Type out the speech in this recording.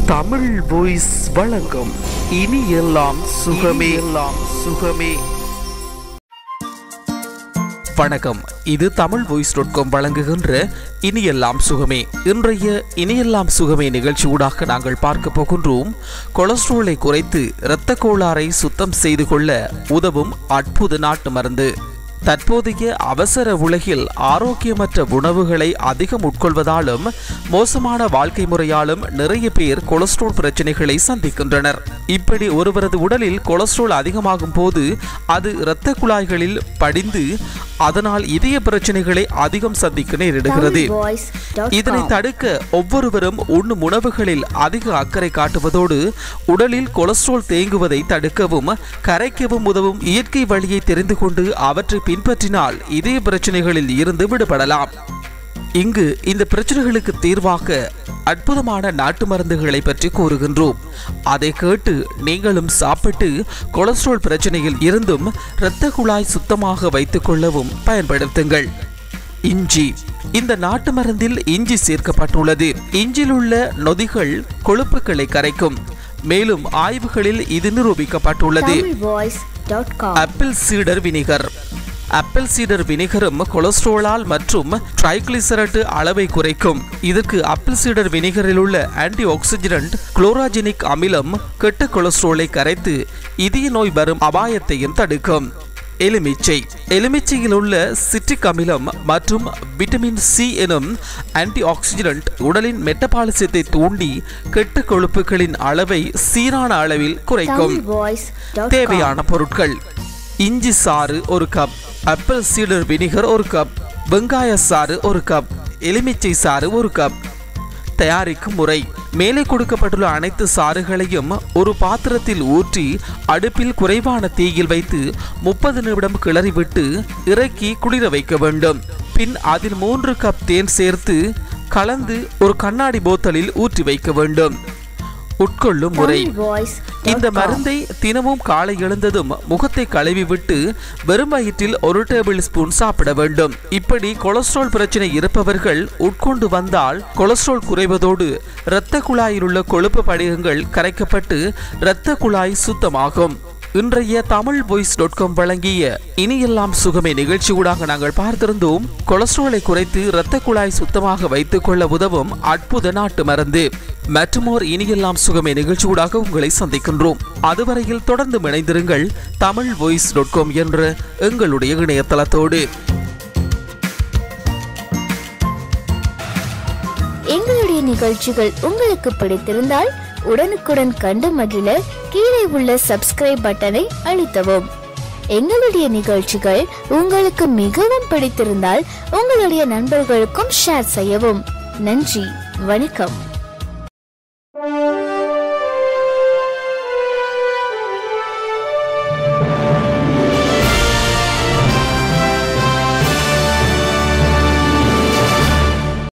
Tamil voice வழங்கும் இனி எல்லாம் சுகமே எல்லாம் சுகமே வணக்கம் இது தமிழ் வாய்ஸ் டாட் காம் வழங்குகின்ற இனியெல்லாம் சுகமே இன்றைய இனியெல்லாம் சுகமே நிகழ்ச்சி ஊடாக நாங்கள் பார்க்க போகின்றோம் கொலஸ்ட்ராலை குறைத்து இரத்த கோளாறை சுத்தம் செய்து கொள்ள உதவும் அற்புத நாட்டு மருந்து தற்போதைய அவசர உலகில் ஆரோக்கியமற்ற உணவுகளை அதிகம் உட்கொள்வதாலும் மோசமான வாழ்க்கை முறையாலும் நிறைய பேர் கொலஸ்ட்ரால் பிரச்சனைகளை சந்திக்கின்றனர் இப்படி ஒருவரது உடலில் கொலஸ்ட்ரால் அதிகமாகும் போது அது இரத்த குழாய்களில் படிந்து அதனால் இதய பிரச்சனைகளை அதிகம் சந்திக்க நேரிடுகிறது இதனை தடுக்க ஒவ்வொருவரும் உண்ணும் உணவுகளில் அதிக அக்கறை காட்டுவதோடு உடலில் கொலஸ்ட்ரால் தேங்குவதை தடுக்கவும் கரைக்கவும் உதவும் இயற்கை வழியை தெரிந்து கொண்டு அவற்றை பின்பற்றினால் இதய பிரச்சனைகளில் இருந்து விடுபடலாம் இங்கு இந்த பிரச்சனைகளுக்கு தீர்வாக அற்புதமான நாட்டு மருந்துகளை பற்றி கூறுகின்றோம் அதை கேட்டு நீங்களும் சாப்பிட்டு கொலஸ்ட்ரால் பிரச்சனையில் இருந்தும் இரத்த குழாய் சுத்தமாக வைத்துக் கொள்ளவும் பயன்படுத்துங்கள் இஞ்சி இந்த நாட்டு மருந்தில் இஞ்சி சேர்க்கப்பட்டுள்ளது இஞ்சில் உள்ள நொதிகள் கொழுப்புகளை கரைக்கும் மேலும் ஆய்வுகளில் இது நிரூபிக்கப்பட்டுள்ளது ஆப்பிள் சீடர் வினிகர் ஆப்பிள் சீடர் வினிகரும் கொலஸ்ட்ரோலால் மற்றும் ட்ரைக்ளிசரட் அளவை குறைக்கும் இதற்கு ஆப்பிள் சீடர் வினிகரில் உள்ள ஆன்டி ஆக்சிடென்ட் குளோராஜெனிக் அமிலம் கெட்ட கொலஸ்ட்ரோலை கரைத்து இதய நோய் வரும் அபாயத்தையும் தடுக்கும் எலுமிச்சை எலுமிச்சையில் உள்ள சிட்ரிக் அமிலம் மற்றும் விட்டமின் சி எனும் ஆன்டி ஆக்சிடென்ட் உடலின் மெட்டபாலிசத்தை தூண்டி கெட்ட கொழுப்புகளின் அளவை சீரான அளவில் குறைக்கும் தேவையான பொருட்கள் இஞ்சி சாறு ஒரு கப் ஆப்பிள் சீடர் வினிகர் ஒரு கப் வெங்காய சாறு ஒரு கப் எலுமிச்சை சாறு ஒரு கப் தயாரிக்கும் முறை மேலே கொடுக்கப்பட்டுள்ள அனைத்து சாறுகளையும் ஒரு பாத்திரத்தில் ஊற்றி அடுப்பில் குறைவான தீயில் வைத்து முப்பது நிமிடம் கிளறிவிட்டு இறக்கி குளிர வைக்க வேண்டும் பின் அதில் மூன்று கப் தேன் சேர்த்து கலந்து ஒரு கண்ணாடி போத்தலில் ஊற்றி வைக்க வேண்டும் உட்கொள்ளும் முறை இந்த மருந்தை தினமும் காலை எழுந்ததும் முகத்தை கழுவி விட்டு வெறும் வயிற்றில் ஒரு டேபிள் ஸ்பூன் சாப்பிட வேண்டும் இப்படி கொலஸ்ட்ரால் பிரச்சனை இருப்பவர்கள் உட்கொண்டு வந்தால் கொலஸ்ட்ரால் குறைவதோடு இரத்த குழாயில் உள்ள கொழுப்பு படிகங்கள் கரைக்கப்பட்டு இரத்த குழாய் சுத்தமாகும் இன்றைய தமிழ் வாய்ஸ் டாட் காம் வழங்கிய இனியெல்லாம் சுகமே நிகழ்ச்சி ஊடாக நாங்கள் பார்த்திருந்தோம் கொலஸ்ட்ராலை குறைத்து இரத்த குழாய் சுத்தமாக வைத்துக் கொள்ள உதவும் அற்புத நாட்டு மருந்து மற்றுமோர் இனியெல்லாம் சுகமே நிகழ்ச்சி ஊடாக உங்களை சந்திக்கின்றோம் அதுவரையில் தொடர்ந்து இணைந்திருங்கள் தமிழ் வாய்ஸ் டாட் காம் என்ற எங்களுடைய இணையதளத்தோடு எங்களுடைய நிகழ்ச்சிகள் உங்களுக்கு பிடித்திருந்தால் உடனுக்குடன் கண்டு மகிழ கீழே உள்ள சப்ஸ்கிரைப் பட்டனை அழுத்தவும் எங்களுடைய நிகழ்ச்சிகள் உங்களுக்கு மிகவும் பிடித்திருந்தால் உங்களுடைய நண்பர்களுக்கும் ஷேர் செய்யவும் நன்றி வணக்கம்